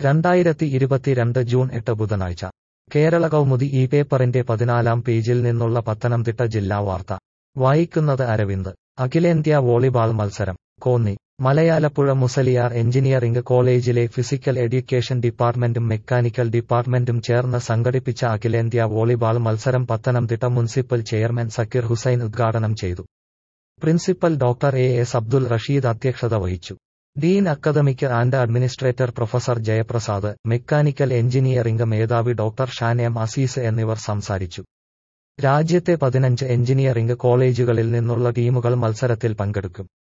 രണ്ടായിരത്തി ഇരുപത്തിരണ്ട് ജൂൺ എട്ട് ബുധനാഴ്ച കേരള കൗമുദി ഈ പേപ്പറിന്റെ പതിനാലാം പേജിൽ നിന്നുള്ള പത്തനംതിട്ട ജില്ലാ വാർത്ത വായിക്കുന്നത് അരവിന്ദ് അഖിലേന്ത്യാ വോളിബാൾ മത്സരം കോന്നി മലയാലപ്പുഴ മുസലിയാർ എഞ്ചിനീയറിംഗ് കോളേജിലെ ഫിസിക്കൽ എഡ്യൂക്കേഷൻ ഡിപ്പാർട്ട്മെന്റും മെക്കാനിക്കൽ ഡിപ്പാർട്ട്മെന്റും ചേർന്ന് സംഘടിപ്പിച്ച അഖിലേന്ത്യാ വോളിബാൾ മത്സരം പത്തനംതിട്ട മുനിസിപ്പൽ ചെയർമാൻ സക്കീർ ഹുസൈൻ ഉദ്ഘാടനം ചെയ്തു principal doctor A S Abdul Rasheed അധ്യക്ഷത വഹിച്ചു dean academic and administrator professor Jayaprasad mechanical engineering മേധാവി ഡോക്ടർ ഷാൻ എം അസീസ് എന്നിവർ സംസാരിച്ചു രാജ്യത്തെ പതിനഞ്ച് എഞ്ചിനീയറിംഗ് കോളേജുകളിൽ നിന്നുള്ള ടീമുകൾ മത്സരത്തിൽ പങ്കെടുക്കും